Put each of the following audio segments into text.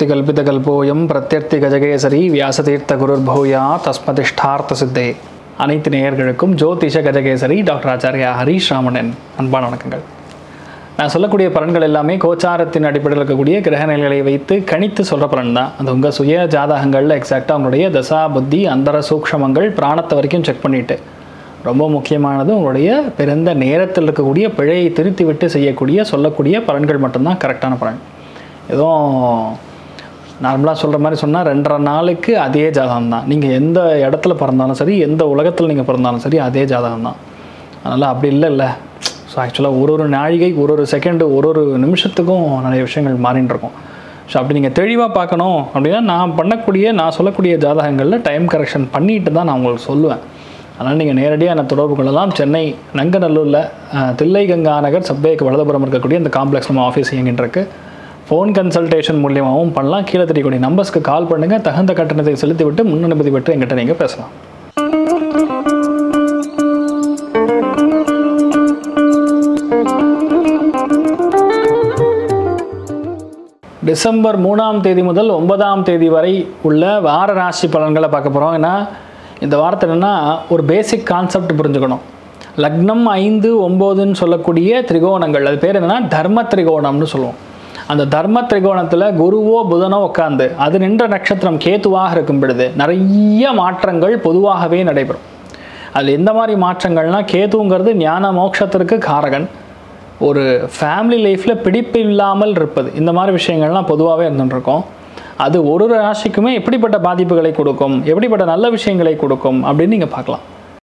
வார்த்திகல்பிதகல்போயம் பிரத்யர்த்தி கஜகேசரி வியாசதீர்த்த குருர்பூயா தஸ்மதிஷ்டார்த்த சித்தே அனைத்து நேயர்களுக்கும் ஜோதிஷ கஜகேசரி டாக்டர் ஆச்சாரியா ஹரீஷ் ராமணன் அன்பான வணக்கங்கள் நான் சொல்லக்கூடிய பலன்கள் எல்லாமே கோச்சாரத்தின் அடிப்படையில் இருக்கக்கூடிய கிரக நிலைகளை வைத்து கணித்து சொல்கிற பலன் தான் அது உங்கள் சுய ஜாதகங்களில் எக்ஸாக்டாக உங்களுடைய தசா புத்தி அந்தர சூக்ஷமங்கள் பிராணத்தை வரைக்கும் செக் பண்ணிவிட்டு ரொம்ப முக்கியமானது உங்களுடைய பிறந்த நேரத்தில் இருக்கக்கூடிய பிழையை திருத்தி விட்டு செய்யக்கூடிய சொல்லக்கூடிய பலன்கள் மட்டும்தான் கரெக்டான பலன் எதுவும் நார்மலாக சொல்கிற மாதிரி சொன்னால் ரெண்டரை நாளுக்கு அதே ஜாதகம் தான் நீங்கள் எந்த இடத்துல பிறந்தாலும் சரி எந்த உலகத்தில் நீங்கள் பிறந்தாலும் சரி அதே ஜாதகம் தான் அதனால் அப்படி இல்லை இல்லை ஸோ ஆக்சுவலாக ஒரு ஒரு நாழிகை ஒரு ஒரு செகண்டு ஒரு ஒரு நிமிஷத்துக்கும் நிறைய விஷயங்கள் மாறின்னு இருக்கும் ஸோ அப்படி நீங்கள் தெளிவாக பார்க்கணும் அப்படின்னா நான் பண்ணக்கூடிய நான் சொல்லக்கூடிய ஜாதகங்களில் டைம் கரெக்ஷன் பண்ணிட்டு தான் நான் உங்களுக்கு சொல்லுவேன் அதனால் நீங்கள் நேரடியாக என்னை தொடர்பு கொள்ளலாம் சென்னை நங்கநல்லூரில் அஹ், தில்லை கங்கா நகர் சப்வேக்கு வலதுபுறம் இருக்கக்கூடிய இந்த காம்ப்ளெக்ஸ் நம்ம ஆஃபீஸ் இயங்கிட்டு இருக்கு ஃபோன் கன்சல்டேஷன் மூலியமாகவும் பண்ணலாம் கீழே தெரியக்கூடிய நம்பர்ஸ்க்கு கால் பண்ணுங்கள் தகுந்த கட்டணத்தை செலுத்திவிட்டு முன் அனுமதி பெற்று எங்கிட்ட நீங்கள் பேசலாம் டிசம்பர் மூணாம் தேதி முதல் ஒன்பதாம் தேதி வரை உள்ள வார ராசி பலன்களை பார்க்க போகிறோம் ஏன்னா இந்த வாரத்தில் என்னென்னா ஒரு பேசிக் கான்செப்ட் புரிஞ்சுக்கணும் லக்னம் ஐந்து ஒம்போதுன்னு சொல்லக்கூடிய திரிகோணங்கள் அது பேர் என்னென்னா தர்ம திரிகோணம்னு சொல்லுவோம் அந்த தர்ம திரிகோணத்தில் குருவோ புதனோ உட்காந்து அது நின்ற நட்சத்திரம் கேத்துவாக இருக்கும் பொழுது நிறைய மாற்றங்கள் பொதுவாகவே நடைபெறும் அதில் எந்த மாதிரி மாற்றங்கள்னால் கேதுங்கிறது ஞான மோட்சத்திற்கு காரகன் ஒரு ஃபேமிலி லைஃப்பில் பிடிப்பு இல்லாமல் இருப்பது இந்த மாதிரி விஷயங்கள்லாம் பொதுவாகவே இருந்துட்டுருக்கோம் அது ஒரு ஒரு ராசிக்குமே எப்படிப்பட்ட பாதிப்புகளை கொடுக்கும் எப்படிப்பட்ட நல்ல விஷயங்களை கொடுக்கும் அப்படின்னு நீங்கள் பார்க்கலாம்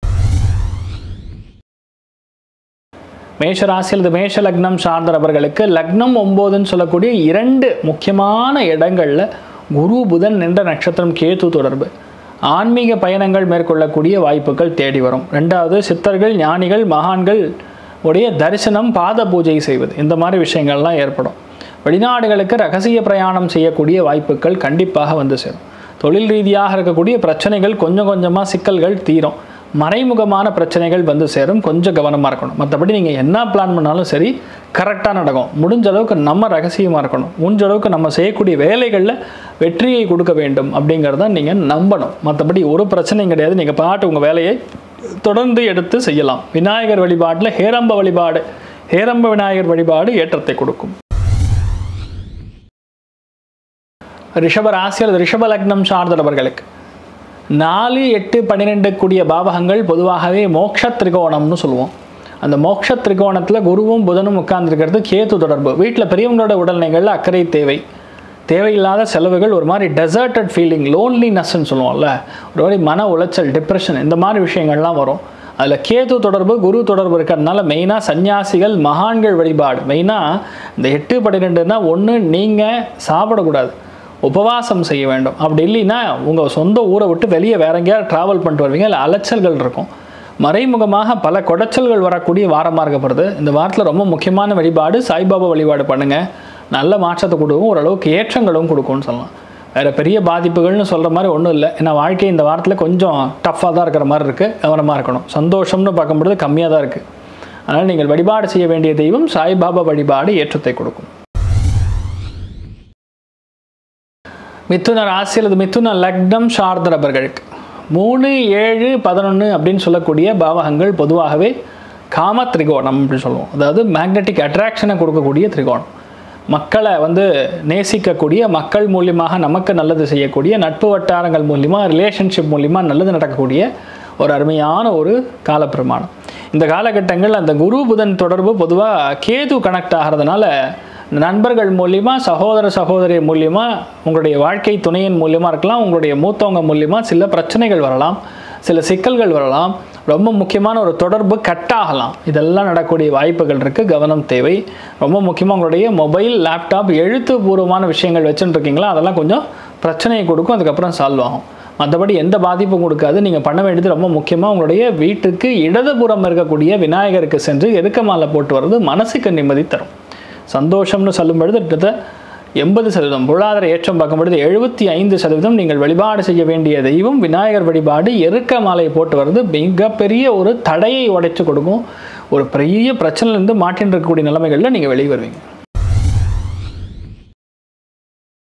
மேஷ ராசி அல்லது மேஷ லக்னம் சார்ந்த நபர்களுக்கு லக்னம் ஒம்போதுன்னு சொல்லக்கூடிய இரண்டு முக்கியமான இடங்களில் குரு புதன் நின்ற நட்சத்திரம் கேது தொடர்பு ஆன்மீக பயணங்கள் மேற்கொள்ளக்கூடிய வாய்ப்புகள் தேடி வரும் ரெண்டாவது சித்தர்கள் ஞானிகள் மகான்கள் உடைய தரிசனம் பாத பூஜை செய்வது இந்த மாதிரி விஷயங்கள்லாம் ஏற்படும் வெளிநாடுகளுக்கு ரகசிய பிரயாணம் செய்யக்கூடிய வாய்ப்புகள் கண்டிப்பாக வந்து சேரும் தொழில் ரீதியாக இருக்கக்கூடிய பிரச்சனைகள் கொஞ்சம் கொஞ்சமாக சிக்கல்கள் தீரும் மறைமுகமான பிரச்சனைகள் வந்து சேரும் கொஞ்சம் கவனமாக இருக்கணும் மற்றபடி நீங்கள் என்ன பிளான் பண்ணாலும் சரி கரெக்டாக நடக்கும் முடிஞ்ச அளவுக்கு நம்ம ரகசியமாக இருக்கணும் முடிஞ்ச அளவுக்கு நம்ம செய்யக்கூடிய வேலைகளில் வெற்றியை கொடுக்க வேண்டும் அப்படிங்கிறத நீங்கள் நம்பணும் மற்றபடி ஒரு பிரச்சனையும் கிடையாது நீங்கள் பாட்டு உங்கள் வேலையை தொடர்ந்து எடுத்து செய்யலாம் விநாயகர் வழிபாட்டில் ஹேரம்ப வழிபாடு ஹேரம்ப விநாயகர் வழிபாடு ஏற்றத்தை கொடுக்கும் ரிஷப ராசி அல்லது ரிஷப லக்னம் சார்ந்தவர்களுக்கு நாலு எட்டு பன்னிரெண்டு கூடிய பாவகங்கள் பொதுவாகவே மோட்ச திரிகோணம்னு சொல்லுவோம் அந்த மோட்ச திரிகோணத்தில் குருவும் புதனும் உட்கார்ந்துருக்கிறது கேது தொடர்பு வீட்டில் பெரியவங்களோட உடல்நிலைகளில் அக்கறை தேவை தேவையில்லாத செலவுகள் ஒரு மாதிரி டெசர்டட் ஃபீலிங் லோன்லினஸ்ன்னு சொல்லுவோம்ல ஒரு மாதிரி மன உளைச்சல் டிப்ரெஷன் இந்த மாதிரி விஷயங்கள்லாம் வரும் அதில் கேது தொடர்பு குரு தொடர்பு இருக்கிறதுனால மெயினாக சன்னியாசிகள் மகான்கள் வழிபாடு மெயினாக இந்த எட்டு பன்னிரெண்டுனா ஒன்று நீங்கள் சாப்பிடக்கூடாது உபவாசம் செய்ய வேண்டும் அப்படி இல்லைன்னா உங்கள் சொந்த ஊரை விட்டு வெளியே வேற எங்கேயாவது ட்ராவல் பண்ணிட்டு வருவீங்க இல்லை அலைச்சல்கள் இருக்கும் மறைமுகமாக பல குடைச்சல்கள் வரக்கூடிய வாரமாக இருக்கப்படுது இந்த வாரத்தில் ரொம்ப முக்கியமான வழிபாடு சாய்பாபா வழிபாடு பண்ணுங்கள் நல்ல மாற்றத்தை கொடுக்கும் ஓரளவுக்கு ஏற்றங்களும் கொடுக்கும்னு சொல்லலாம் வேறு பெரிய பாதிப்புகள்னு சொல்கிற மாதிரி ஒன்றும் இல்லை ஏன்னா வாழ்க்கை இந்த வாரத்தில் கொஞ்சம் டஃப்பாக தான் இருக்கிற மாதிரி இருக்குது கவனமாக இருக்கணும் சந்தோஷம்னு பார்க்கும்பொழுது கம்மியாக தான் இருக்குது அதனால் நீங்கள் வழிபாடு செய்ய வேண்டிய தெய்வம் சாய்பாபா வழிபாடு ஏற்றத்தை கொடுக்கும் மிதுன ராசி அல்லது மிதுன லக்னம் சார்ந்த நபர்களுக்கு மூணு ஏழு பதினொன்று அப்படின்னு சொல்லக்கூடிய பாவகங்கள் பொதுவாகவே காம திரிகோணம் அப்படின்னு சொல்லுவோம் அதாவது மேக்னெட்டிக் அட்ராக்ஷனை கொடுக்கக்கூடிய திரிகோணம் மக்களை வந்து நேசிக்கக்கூடிய மக்கள் மூலியமாக நமக்கு நல்லது செய்யக்கூடிய நட்பு வட்டாரங்கள் மூலிமா ரிலேஷன்ஷிப் மூலிமா நல்லது நடக்கக்கூடிய ஒரு அருமையான ஒரு காலப்பிரமாணம் இந்த காலகட்டங்கள் அந்த குரு புதன் தொடர்பு பொதுவாக கேது கனெக்ட் ஆகிறதுனால நண்பர்கள் மூலிமா சகோதர சகோதரி மூலியமா உங்களுடைய வாழ்க்கை துணையின் மூலியமாக இருக்கலாம் உங்களுடைய மூத்தவங்க மூலியமா சில பிரச்சனைகள் வரலாம் சில சிக்கல்கள் வரலாம் ரொம்ப முக்கியமான ஒரு தொடர்பு கட் ஆகலாம் இதெல்லாம் நடக்கக்கூடிய வாய்ப்புகள் இருக்குது கவனம் தேவை ரொம்ப முக்கியமாக உங்களுடைய மொபைல் லேப்டாப் எழுத்துப்பூர்வமான விஷயங்கள் வச்சுட்டு இருக்கீங்களா அதெல்லாம் கொஞ்சம் பிரச்சனையை கொடுக்கும் அதுக்கப்புறம் சால்வ் ஆகும் மற்றபடி எந்த பாதிப்பும் கொடுக்காது நீங்கள் பண்ண வேண்டியது ரொம்ப முக்கியமாக உங்களுடைய வீட்டுக்கு இடதுபுறம் இருக்கக்கூடிய விநாயகருக்கு சென்று எருக்க மாலை போட்டு வர்றது மனசுக்கு நிம்மதி தரும் சந்தோஷம்னு சொல்லும் பொழுது கிட்டத்தட்ட எண்பது சதவீதம் பொருளாதார ஏற்றம் பார்க்கும் பொழுது எழுபத்தி ஐந்து சதவீதம் நீங்கள் வழிபாடு செய்ய வேண்டிய தெய்வம் விநாயகர் வழிபாடு எருக்க மாலை போட்டு வர்றது மிகப்பெரிய ஒரு தடையை உடைச்சு கொடுக்கும் ஒரு பெரிய பிரச்சனையிலேருந்து மாட்டின்னு இருக்கக்கூடிய நிலைமைகளில் நீங்கள் வெளியே வருவீங்க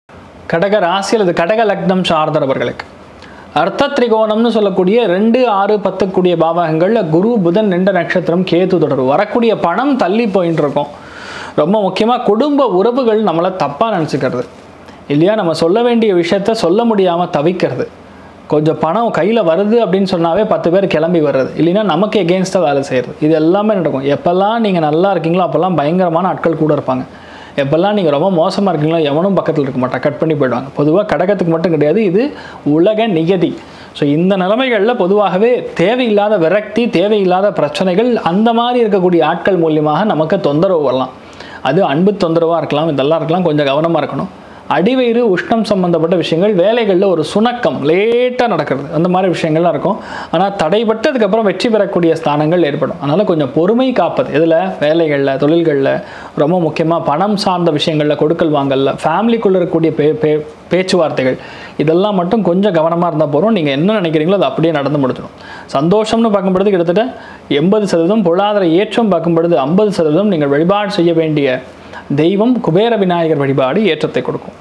கடக ராசி அல்லது கடக லக்னம் சார்ந்தவர்களுக்கு அர்த்த திரிகோணம்னு சொல்லக்கூடிய ரெண்டு ஆறு பத்துக்கூடிய பாவகங்களில் குரு புதன் நின்ற நட்சத்திரம் கேது தொடர்பு வரக்கூடிய பணம் தள்ளி போயின்னு இருக்கும் ரொம்ப முக்கியமாக குடும்ப உறவுகள் நம்மளை தப்பாக நினச்சிக்கிறது இல்லையா நம்ம சொல்ல வேண்டிய விஷயத்த சொல்ல முடியாமல் தவிக்கிறது கொஞ்சம் பணம் கையில் வருது அப்படின்னு சொன்னாவே பத்து பேர் கிளம்பி வர்றது இல்லைன்னா நமக்கு எகென்ஸ்டாக வேலை செய்கிறது இது எல்லாமே நடக்கும் எப்போல்லாம் நீங்கள் நல்லா இருக்கீங்களோ அப்போல்லாம் பயங்கரமான ஆட்கள் கூட இருப்பாங்க எப்போல்லாம் நீங்கள் ரொம்ப மோசமாக இருக்கீங்களோ எவனும் பக்கத்தில் இருக்க மாட்டான் கட் பண்ணி போயிடுவாங்க பொதுவாக கடகத்துக்கு மட்டும் கிடையாது இது உலக நியதி ஸோ இந்த நிலைமைகளில் பொதுவாகவே தேவையில்லாத விரக்தி தேவையில்லாத பிரச்சனைகள் அந்த மாதிரி இருக்கக்கூடிய ஆட்கள் மூலியமாக நமக்கு தொந்தரவு வரலாம் அது அன்பு தொந்தரவாக இருக்கலாம் இதெல்லாம் இருக்கலாம் கொஞ்சம் கவனமாக இருக்கணும் அடிவயிறு உஷ்ணம் சம்பந்தப்பட்ட விஷயங்கள் வேலைகளில் ஒரு சுணக்கம் லேட்டாக நடக்கிறது அந்த மாதிரி விஷயங்கள்லாம் இருக்கும் ஆனால் தடைபட்டதுக்கப்புறம் வெற்றி பெறக்கூடிய ஸ்தானங்கள் ஏற்படும் அதனால் கொஞ்சம் பொறுமை காப்பது இதில் வேலைகளில் தொழில்களில் ரொம்ப முக்கியமாக பணம் சார்ந்த விஷயங்களில் கொடுக்கல் வாங்கல்ல ஃபேமிலிக்குள்ளே இருக்கக்கூடிய பே பே பேச்சுவார்த்தைகள் இதெல்லாம் மட்டும் கொஞ்சம் கவனமாக இருந்தால் போகிறோம் நீங்கள் என்ன நினைக்கிறீங்களோ அது அப்படியே நடந்து முடிச்சிடும் சந்தோஷம்னு பார்க்கும்பொழுது கிட்டத்தட்ட எண்பது சதவீதம் பொருளாதார ஏற்றம் பார்க்கும்பொழுது ஐம்பது சதவீதம் நீங்கள் வழிபாடு செய்ய வேண்டிய தெய்வம் குபேர விநாயகர் வழிபாடு ஏற்றத்தை கொடுக்கும்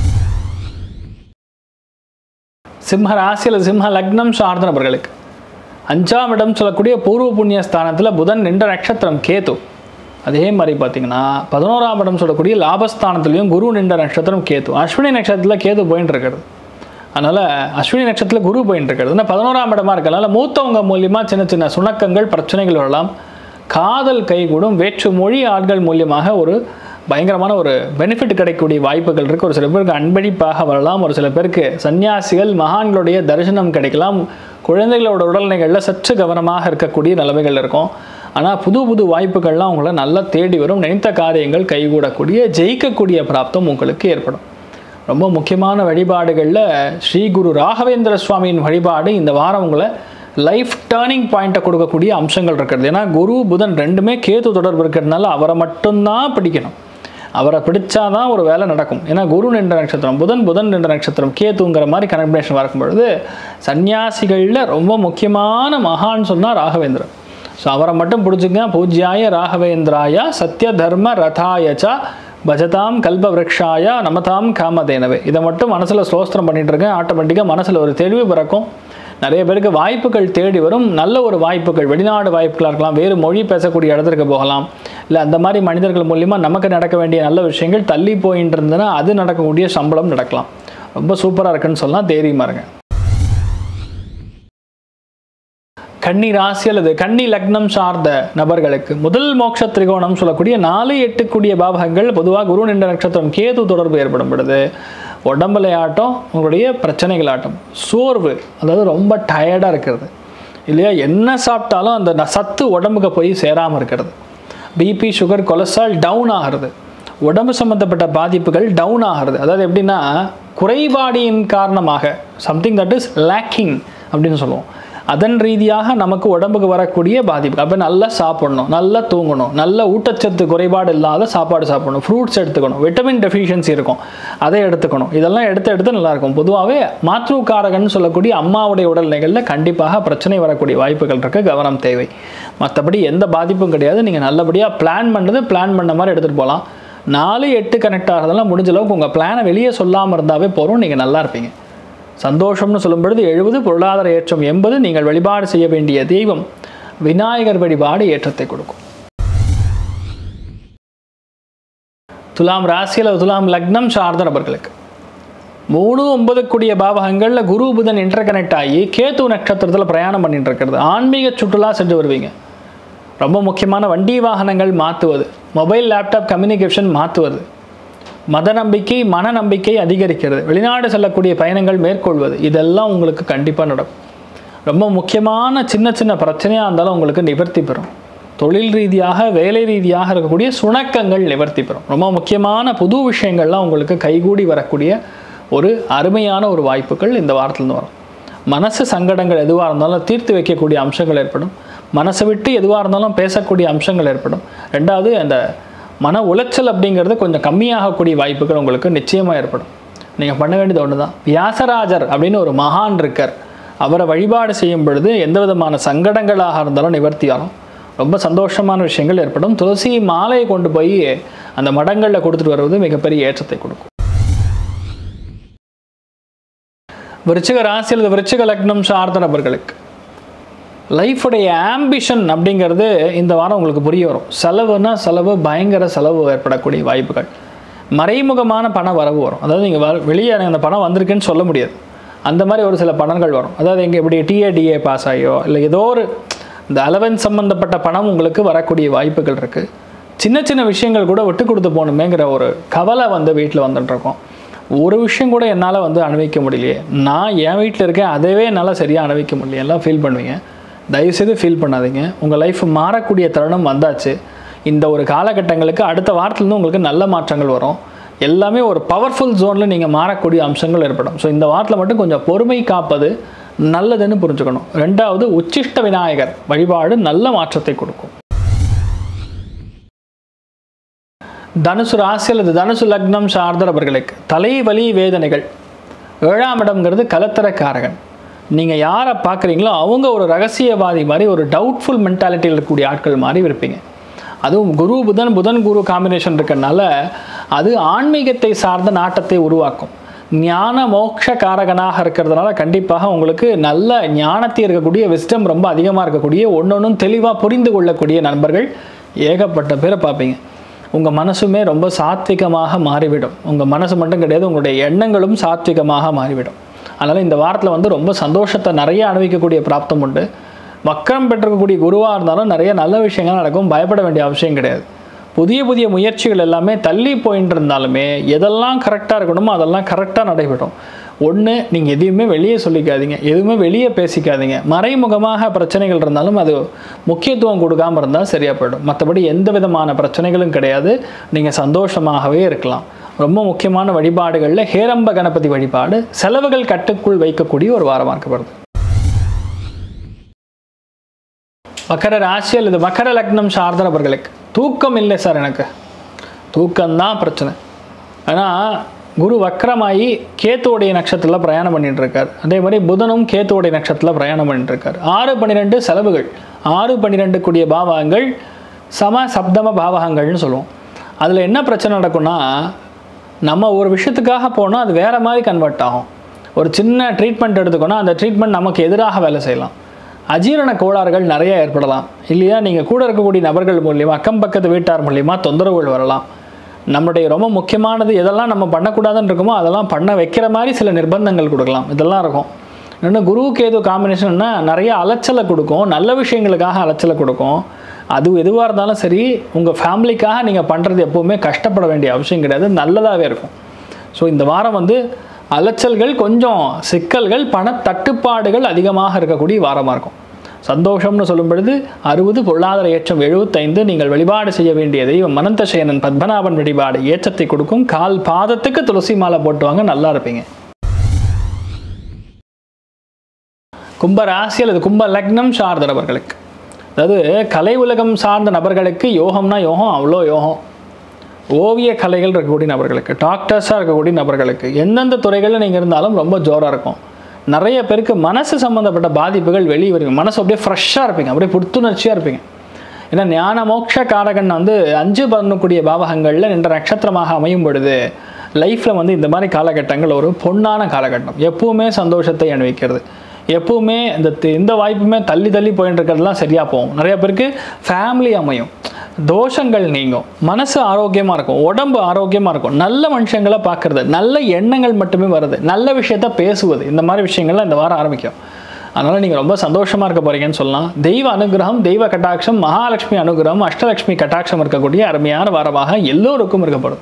சிம்ம ராசி அல்லது சிம்ம லக்னம் சார்ந்த நபர்களுக்கு அஞ்சாம் இடம் சொல்லக்கூடிய பூர்வ புண்ணிய ஸ்தானத்தில் புதன் நின்ற நட்சத்திரம் கேது அதே மாதிரி பார்த்தீங்கன்னா பதினோராம் இடம் சொல்லக்கூடிய லாபஸ்தானத்துலேயும் குரு நின்ற நட்சத்திரம் கேது அஸ்வினி நட்சத்திரத்தில் கேது போயின்னு இருக்கிறது அதனால் அஸ்வினி நட்சத்திரத்தில் குரு போயின்னு இருக்கிறது ஆனால் பதினோராம் இடமா இருக்கனால மூத்தவங்க மூலியமாக சின்ன சின்ன சுணக்கங்கள் பிரச்சனைகள் வரலாம் காதல் கைகூடும் வேற்று மொழி ஆட்கள் மூலியமாக ஒரு பயங்கரமான ஒரு பெனிஃபிட் கிடைக்கக்கூடிய வாய்ப்புகள் இருக்குது ஒரு சில பேருக்கு அன்பளிப்பாக வரலாம் ஒரு சில பேருக்கு சன்னியாசிகள் மகான்களுடைய தரிசனம் கிடைக்கலாம் குழந்தைகளோட உடல்நிலைகளில் சற்று கவனமாக இருக்கக்கூடிய நிலைமைகள் இருக்கும் ஆனால் புது புது வாய்ப்புகள்லாம் உங்களை நல்லா தேடி வரும் நினைத்த காரியங்கள் கைகூடக்கூடிய ஜெயிக்கக்கூடிய பிராப்தம் உங்களுக்கு ஏற்படும் ரொம்ப முக்கியமான வழிபாடுகளில் ஸ்ரீ குரு ராகவேந்திர சுவாமியின் வழிபாடு இந்த வாரம் உங்களை லைஃப் டேர்னிங் பாயிண்ட்டை கொடுக்கக்கூடிய அம்சங்கள் இருக்கிறது ஏன்னா குரு புதன் ரெண்டுமே கேது தொடர்பு இருக்கிறதுனால அவரை மட்டும்தான் பிடிக்கணும் அவரை பிடிச்சாதான் ஒரு வேலை நடக்கும் ஏன்னா குரு நின்ற நட்சத்திரம் புதன் புதன் நின்ற நட்சத்திரம் கேத்துங்கிற மாதிரி கனெக்டேஷன் வரும் பொழுது சன்னியாசிகளில் ரொம்ப முக்கியமான மகான் சொன்னால் ராகவேந்திரன் ஸோ அவரை மட்டும் பிடிச்சிங்க பூஜ்யாய ராகவேந்திராய சத்ய தர்ம ரதாயச்ச பஜதாம் கல்ப விரக்ஷாய நமதாம் காமதேனவே இதை மட்டும் மனசில் ஸ்லோஸ்திரம் பண்ணிட்டு இருக்கேன் ஆட்டோமேட்டிக்காக மனசில் ஒரு தெளிவு பிறக்கும் நிறைய பேருக்கு வாய்ப்புகள் தேடி வரும் நல்ல ஒரு வாய்ப்புகள் வெளிநாடு வாய்ப்புகளாக இருக்கலாம் வேறு மொழி பேசக்கூடிய இடத்திற்கு போகலாம் இல்லை அந்த மாதிரி மனிதர்கள் மூலிமா நமக்கு நடக்க வேண்டிய நல்ல விஷயங்கள் தள்ளி போயின்னு இருந்ததுன்னா அது நடக்கக்கூடிய சம்பளம் நடக்கலாம் ரொம்ப சூப்பராக இருக்குன்னு சொல்லலாம் தைரியமாக இருங்க கன்னி ராசி அல்லது கன்னி லக்னம் சார்ந்த நபர்களுக்கு முதல் மோட்ச திரிகோணம் சொல்லக்கூடிய நாலு எட்டுக்கூடிய பாவகங்கள் பொதுவாக குரு நின்ற நட்சத்திரம் கேது தொடர்பு ஏற்படும் பொழுது உடம்புல ஆட்டம் உங்களுடைய பிரச்சனைகள் ஆட்டம் சோர்வு அதாவது ரொம்ப டயர்டாக இருக்கிறது இல்லையா என்ன சாப்பிட்டாலும் அந்த ந- சத்து உடம்புக்கு போய் சேராமல் இருக்கிறது பிபி சுகர் கொலஸ்ட்ரால் டவுன் ஆகிறது உடம்பு சம்மந்தப்பட்ட பாதிப்புகள் டவுன் ஆகிறது அதாவது எப்படின்னா குறைபாடியின் காரணமாக சம்திங் தட் இஸ் லேக்கிங் அப்படின்னு சொல்லுவோம் அதன் ரீதியாக நமக்கு உடம்புக்கு வரக்கூடிய பாதிப்பு அப்போ நல்லா சாப்பிடணும் நல்லா தூங்கணும் நல்ல ஊட்டச்சத்து குறைபாடு இல்லாத சாப்பாடு சாப்பிடணும் ஃப்ரூட்ஸ் எடுத்துக்கணும் விட்டமின் டெஃபிஷியன்சி இருக்கும் அதை எடுத்துக்கணும் இதெல்லாம் எடுத்து எடுத்து நல்லா இருக்கும் பொதுவாகவே மாத்ருக்காரகன் சொல்லக்கூடிய அம்மாவுடைய உடல்நிலைகளில் கண்டிப்பாக பிரச்சனை வரக்கூடிய வாய்ப்புகள் இருக்கு கவனம் தேவை மற்றபடி எந்த பாதிப்பும் கிடையாது நீங்கள் நல்லபடியாக பிளான் பண்ணுறது பிளான் பண்ண மாதிரி எடுத்துகிட்டு போகலாம் நாலு எட்டு கனெக்ட் ஆகிறதெல்லாம் முடிஞ்ச அளவுக்கு உங்கள் பிளானை வெளியே சொல்லாமல் இருந்தாவே போகிறோம் நீங்கள் நல்லா இருப்பீங்க சந்தோஷம்னு சொல்லும் பொழுது எழுபது பொருளாதார ஏற்றம் எண்பது நீங்கள் வழிபாடு செய்ய வேண்டிய தெய்வம் விநாயகர் வழிபாடு ஏற்றத்தை கொடுக்கும் துலாம் ராசி அல்லது துலாம் லக்னம் சார்ந்த நபர்களுக்கு மூணு ஒன்பது கூடிய பாவகங்களில் குரு புதன் இன்டர் கனெக்ட் ஆகி கேத்து நட்சத்திரத்தில் பிரயாணம் பண்ணிட்டு இருக்கிறது ஆன்மீக சுற்றுலா சென்று வருவீங்க ரொம்ப முக்கியமான வண்டி வாகனங்கள் மாற்றுவது மொபைல் லேப்டாப் கம்யூனிகேஷன் மாற்றுவது மத நம்பிக்கை மன நம்பிக்கை அதிகரிக்கிறது வெளிநாடு செல்லக்கூடிய பயணங்கள் மேற்கொள்வது இதெல்லாம் உங்களுக்கு கண்டிப்பாக நடக்கும் ரொம்ப முக்கியமான சின்ன சின்ன பிரச்சனையாக இருந்தாலும் உங்களுக்கு நிவர்த்தி பெறும் தொழில் ரீதியாக வேலை ரீதியாக இருக்கக்கூடிய சுணக்கங்கள் நிவர்த்தி பெறும் ரொம்ப முக்கியமான புது விஷயங்கள்லாம் உங்களுக்கு கைகூடி வரக்கூடிய ஒரு அருமையான ஒரு வாய்ப்புகள் இந்த வாரத்துலேருந்து வரும் மனசு சங்கடங்கள் எதுவாக இருந்தாலும் தீர்த்து வைக்கக்கூடிய அம்சங்கள் ஏற்படும் மனசை விட்டு எதுவாக இருந்தாலும் பேசக்கூடிய அம்சங்கள் ஏற்படும் ரெண்டாவது அந்த மன உளைச்சல் அப்படிங்கிறது கொஞ்சம் கம்மியாகக்கூடிய வாய்ப்புகள் உங்களுக்கு நிச்சயமாக ஏற்படும் நீங்கள் பண்ண வேண்டியது ஒன்று தான் வியாசராஜர் அப்படின்னு ஒரு மகான் இருக்கார் அவரை வழிபாடு செய்யும் பொழுது எந்த விதமான சங்கடங்களாக இருந்தாலும் நிவர்த்தி ஆகும் ரொம்ப சந்தோஷமான விஷயங்கள் ஏற்படும் துளசி மாலையை கொண்டு போய் அந்த மடங்களில் கொடுத்துட்டு வருவது மிகப்பெரிய ஏற்றத்தை கொடுக்கும் விருச்சிக ராசி அல்லது விருச்சிக லக்னம் சார்ந்த நபர்களுக்கு லைஃபுடைய ஆம்பிஷன் அப்படிங்கிறது இந்த வாரம் உங்களுக்கு புரிய வரும் செலவுனா செலவு பயங்கர செலவு ஏற்படக்கூடிய வாய்ப்புகள் மறைமுகமான பண வரவு வரும் அதாவது நீங்கள் வர வெளியே எனக்கு அந்த பணம் வந்திருக்குன்னு சொல்ல முடியாது அந்த மாதிரி ஒரு சில பணங்கள் வரும் அதாவது எங்கே இப்படி டிஏடிஏ பாஸ் ஆகியோ இல்லை ஏதோ ஒரு இந்த அலவன்ஸ் சம்மந்தப்பட்ட பணம் உங்களுக்கு வரக்கூடிய வாய்ப்புகள் இருக்குது சின்ன சின்ன விஷயங்கள் கூட விட்டு கொடுத்து போகணுமேங்கிற ஒரு கவலை வந்து வீட்டில் வந்துட்டுருக்கோம் ஒரு விஷயம் கூட என்னால் வந்து அனுபவிக்க முடியலையே நான் என் வீட்டில் இருக்கேன் அதவே என்னால் சரியாக அனுபவிக்க முடியல எல்லாம் ஃபீல் பண்ணுவீங்க தயவுசெய்து ஃபீல் பண்ணாதீங்க உங்கள் லைஃப் மாறக்கூடிய தருணம் வந்தாச்சு இந்த ஒரு காலகட்டங்களுக்கு அடுத்த வாரத்துலேருந்து உங்களுக்கு நல்ல மாற்றங்கள் வரும் எல்லாமே ஒரு பவர்ஃபுல் ஜோனில் நீங்கள் மாறக்கூடிய அம்சங்கள் ஏற்படும் ஸோ இந்த வாரத்தில் மட்டும் கொஞ்சம் பொறுமை காப்பது நல்லதுன்னு புரிஞ்சுக்கணும் ரெண்டாவது உச்சிஷ்ட விநாயகர் வழிபாடு நல்ல மாற்றத்தை கொடுக்கும் தனுசு ராசி அல்லது தனுசு லக்னம் சார்ந்தவர்களுக்கு தலைவலி வேதனைகள் ஏழாம் இடம்ங்கிறது கலத்தரக்காரகன் நீங்கள் யாரை பார்க்குறீங்களோ அவங்க ஒரு ரகசியவாதி மாதிரி ஒரு டவுட்ஃபுல் மென்டாலிட்டியில் இருக்கக்கூடிய ஆட்கள் மாதிரி இருப்பீங்க அதுவும் குரு புதன் புதன் குரு காம்பினேஷன் இருக்கறனால அது ஆன்மீகத்தை சார்ந்த நாட்டத்தை உருவாக்கும் ஞான மோட்ச காரகனாக இருக்கிறதுனால கண்டிப்பாக உங்களுக்கு நல்ல ஞானத்தை இருக்கக்கூடிய விஸ்டம் ரொம்ப அதிகமாக இருக்கக்கூடிய ஒன்றொன்றும் தெளிவாக புரிந்து கொள்ளக்கூடிய நண்பர்கள் ஏகப்பட்ட பேரை பார்ப்பீங்க உங்கள் மனசுமே ரொம்ப சாத்விகமாக மாறிவிடும் உங்கள் மனசு மட்டும் கிடையாது உங்களுடைய எண்ணங்களும் சாத்விகமாக மாறிவிடும் அதனால் இந்த வாரத்தில் வந்து ரொம்ப சந்தோஷத்தை நிறைய அனுபவிக்கக்கூடிய பிராப்தம் உண்டு வக்கரம் பெற்றிருக்கக்கூடிய குருவாக இருந்தாலும் நிறைய நல்ல விஷயங்கள் நடக்கும் பயப்பட வேண்டிய அவசியம் கிடையாது புதிய புதிய முயற்சிகள் எல்லாமே தள்ளி போயிட்டு இருந்தாலுமே எதெல்லாம் கரெக்டாக இருக்கணுமோ அதெல்லாம் கரெக்டாக நடைபெறும் ஒன்று நீங்கள் எதையுமே வெளியே சொல்லிக்காதீங்க எதுவுமே வெளியே பேசிக்காதீங்க மறைமுகமாக பிரச்சனைகள் இருந்தாலும் அது முக்கியத்துவம் கொடுக்காம இருந்தால் சரியாக போயிடும் மற்றபடி எந்த விதமான பிரச்சனைகளும் கிடையாது நீங்கள் சந்தோஷமாகவே இருக்கலாம் ரொம்ப முக்கியமான வழிபாடுகளில் ஹேரம்ப கணபதி வழிபாடு செலவுகள் கட்டுக்குள் வைக்கக்கூடிய ஒரு வாரமாக இருக்கப்படுது மகர ராசி அல்லது மகர லக்னம் சார்ந்த நபர்களுக்கு தூக்கம் இல்லை சார் எனக்கு தூக்கம்தான் பிரச்சனை ஆனால் குரு வக்கரமாகி கேத்துவோடைய நட்சத்திரத்தில் பிரயாணம் பண்ணிட்டு இருக்கார் அதே மாதிரி புதனும் கேத்துவோடைய நட்சத்திரத்தில் பிரயாணம் பண்ணிட்டு இருக்கார் ஆறு பன்னிரெண்டு செலவுகள் ஆறு பன்னிரெண்டு கூடிய பாவகங்கள் சம சப்தம பாவகங்கள்னு சொல்லுவோம் அதில் என்ன பிரச்சனை நடக்கும்னா நம்ம ஒரு விஷயத்துக்காக போனால் அது வேறு மாதிரி கன்வெர்ட் ஆகும் ஒரு சின்ன ட்ரீட்மெண்ட் எடுத்துக்கோன்னா அந்த ட்ரீட்மெண்ட் நமக்கு எதிராக வேலை செய்யலாம் அஜீரண கோளாறுகள் நிறைய ஏற்படலாம் இல்லையா நீங்கள் கூட இருக்கக்கூடிய நபர்கள் மூலியமாக அக்கம் பக்கத்து வீட்டார் மூலியமாக தொந்தரவுகள் வரலாம் நம்முடைய ரொம்ப முக்கியமானது எதெல்லாம் நம்ம பண்ணக்கூடாதுன்னு இருக்குமோ அதெல்லாம் பண்ண வைக்கிற மாதிரி சில நிர்பந்தங்கள் கொடுக்கலாம் இதெல்லாம் இருக்கும் இன்னொன்று குரு கேது காம்பினேஷன்னா நிறைய அலைச்சலை கொடுக்கும் நல்ல விஷயங்களுக்காக அலைச்சலை கொடுக்கும் அது எதுவாக இருந்தாலும் சரி உங்கள் ஃபேமிலிக்காக நீங்கள் பண்ணுறது எப்போவுமே கஷ்டப்பட வேண்டிய அவசியம் கிடையாது நல்லதாகவே இருக்கும் ஸோ இந்த வாரம் வந்து அலைச்சல்கள் கொஞ்சம் சிக்கல்கள் பண தட்டுப்பாடுகள் அதிகமாக இருக்கக்கூடிய வாரமாக இருக்கும் சந்தோஷம்னு சொல்லும் பொழுது அறுபது பொருளாதார ஏற்றம் எழுபத்தைந்து நீங்கள் வழிபாடு செய்ய வேண்டிய தெய்வம் மனந்தசேனன் பத்மநாபன் வழிபாடு ஏற்றத்தை கொடுக்கும் கால் பாதத்துக்கு துளசி மாலை போட்டுவாங்க நல்லா இருப்பீங்க கும்ப ராசி அல்லது கும்ப லக்னம் சார்ந்த நபர்களுக்கு அதாவது கலை உலகம் சார்ந்த நபர்களுக்கு யோகம்னா யோகம் அவ்வளோ யோகம் ஓவிய கலைகள் இருக்கக்கூடிய நபர்களுக்கு டாக்டர்ஸாக இருக்கக்கூடிய நபர்களுக்கு எந்தெந்த துறைகளில் நீங்கள் இருந்தாலும் ரொம்ப ஜோராக இருக்கும் நிறைய பேருக்கு மனசு சம்மந்தப்பட்ட பாதிப்புகள் வெளியே வருவீங்க மனசு அப்படியே ஃப்ரெஷ்ஷாக இருப்பீங்க அப்படியே புத்துணர்ச்சியாக இருப்பீங்க ஏன்னா ஞான மோட்ச காரகன் வந்து அஞ்சு பண்ணக்கூடிய பாவகங்களில் நின்ற நட்சத்திரமாக அமையும் பொழுது லைஃப்பில் வந்து இந்த மாதிரி காலகட்டங்கள் ஒரு பொன்னான காலகட்டம் எப்பவுமே சந்தோஷத்தை அனுபவிக்கிறது எப்பவுமே இந்த எந்த வாய்ப்புமே தள்ளி தள்ளி போயிட்டு இருக்கிறதுலாம் சரியாக போகும் நிறைய பேருக்கு ஃபேமிலி அமையும் தோஷங்கள் நீங்கும் மனசு ஆரோக்கியமாக இருக்கும் உடம்பு ஆரோக்கியமாக இருக்கும் நல்ல மனுஷங்களை பார்க்கறது நல்ல எண்ணங்கள் மட்டுமே வருது நல்ல விஷயத்த பேசுவது இந்த மாதிரி விஷயங்கள்லாம் இந்த வாரம் ஆரம்பிக்கும் அதனால் நீங்கள் ரொம்ப சந்தோஷமாக இருக்க போகிறீங்கன்னு சொல்லலாம் தெய்வ அனுகிரகம் தெய்வ கட்டாட்சம் மகாலட்சுமி அனுகிரகம் அஷ்டலட்சுமி கட்டாட்சம் இருக்கக்கூடிய அருமையான வாரமாக எல்லோருக்கும் இருக்கப்படும்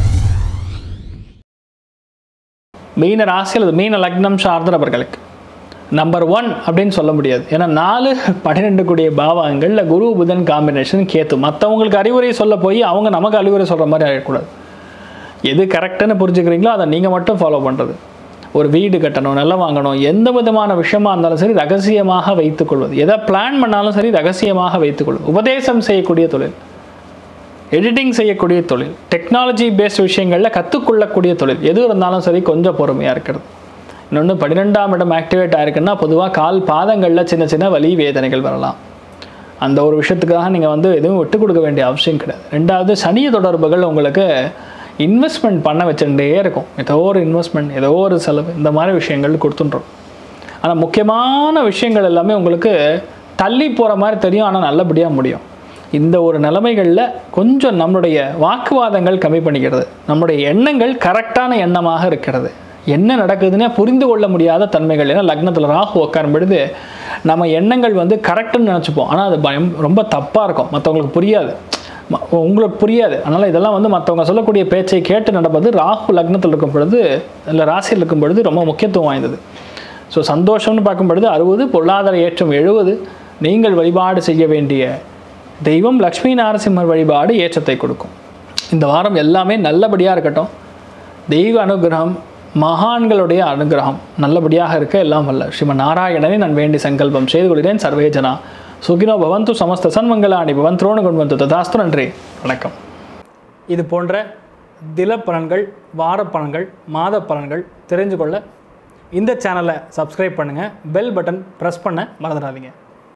மீன ராசி அல்லது மீன லக்னம் சார்ந்த நபர்களுக்கு நம்பர் ஒன் அப்படின்னு சொல்ல முடியாது ஏன்னா நாலு பன்னிரெண்டு கூடிய பாவங்களில் குரு புதன் காம்பினேஷன் கேத்து மற்றவங்களுக்கு அறிவுரை சொல்ல போய் அவங்க நமக்கு அறிவுரை சொல்கிற மாதிரி ஆகிடக்கூடாது எது கரெக்டுன்னு புரிஞ்சுக்கிறீங்களோ அதை நீங்கள் மட்டும் ஃபாலோ பண்ணுறது ஒரு வீடு கட்டணும் நிலம் வாங்கணும் எந்த விதமான விஷயமா இருந்தாலும் சரி ரகசியமாக வைத்துக்கொள்வது எதை பிளான் பண்ணாலும் சரி ரகசியமாக வைத்துக்கொள்வது உபதேசம் செய்யக்கூடிய தொழில் எடிட்டிங் செய்யக்கூடிய தொழில் டெக்னாலஜி பேஸ்ட் விஷயங்களில் கற்றுக்கொள்ளக்கூடிய தொழில் எது இருந்தாலும் சரி கொஞ்சம் பொறுமையாக இருக்கிறது இன்னொன்று பன்னிரெண்டாம் இடம் ஆக்டிவேட் ஆயிருக்குன்னா பொதுவாக கால் பாதங்களில் சின்ன சின்ன வலி வேதனைகள் வரலாம் அந்த ஒரு விஷயத்துக்காக நீங்கள் வந்து எதுவும் விட்டு கொடுக்க வேண்டிய அவசியம் கிடையாது ரெண்டாவது சனிய தொடர்புகள் உங்களுக்கு இன்வெஸ்ட்மெண்ட் பண்ண வச்சுட்டே இருக்கும் ஏதோ ஒரு இன்வெஸ்ட்மெண்ட் ஏதோ ஒரு செலவு இந்த மாதிரி விஷயங்கள் கொடுத்துன்றோம் ஆனால் முக்கியமான விஷயங்கள் எல்லாமே உங்களுக்கு தள்ளி போகிற மாதிரி தெரியும் ஆனால் நல்லபடியாக முடியும் இந்த ஒரு நிலைமைகளில் கொஞ்சம் நம்மளுடைய வாக்குவாதங்கள் கம்மி பண்ணிக்கிறது நம்முடைய எண்ணங்கள் கரெக்டான எண்ணமாக இருக்கிறது என்ன நடக்குதுன்னே புரிந்து கொள்ள முடியாத தன்மைகள் ஏன்னா லக்னத்தில் ராகு உட்காரும் பொழுது நம்ம எண்ணங்கள் வந்து கரெக்டுன்னு நினச்சிப்போம் ஆனால் அது பயம் ரொம்ப தப்பாக இருக்கும் மற்றவங்களுக்கு புரியாது ம- உங்களுக்கு புரியாது அதனால் இதெல்லாம் வந்து மற்றவங்க சொல்லக்கூடிய பேச்சை கேட்டு நடப்பது ராகு லக்னத்தில் இருக்கும் பொழுது இல்லை ராசியில் இருக்கும் பொழுது ரொம்ப முக்கியத்துவம் வாய்ந்தது ஸோ சந்தோஷம்னு பார்க்கும் பொழுது அறுபது பொருளாதார ஏற்றம் எழுபது நீங்கள் வழிபாடு செய்ய வேண்டிய தெய்வம் லக்ஷ்மி நாரசிம்மர் வழிபாடு ஏற்றத்தை கொடுக்கும் இந்த வாரம் எல்லாமே நல்லபடியாக இருக்கட்டும் தெய்வ அனுகிரகம் மகான்களுடைய அனுகிரகம் நல்லபடியாக இருக்க எல்லாம் வல்ல ஸ்ரீமன் நாராயணனை நான் வேண்டி சங்கல்பம் செய்து கொள்கிறேன் சர்வேஜனா சுகினோ பவந்து சமஸ்த சன்மங்களாணி பவன் துரோணு கொண்டு ததாஸ்து நன்றி வணக்கம் இது போன்ற தில பலன்கள் வார பலன்கள் மாத பலன்கள் தெரிஞ்சு கொள்ள இந்த சேனலை சப்ஸ்கிரைப் பண்ணுங்கள் பெல் பட்டன் ப்ரெஸ் பண்ண மறந்துடாதீங்க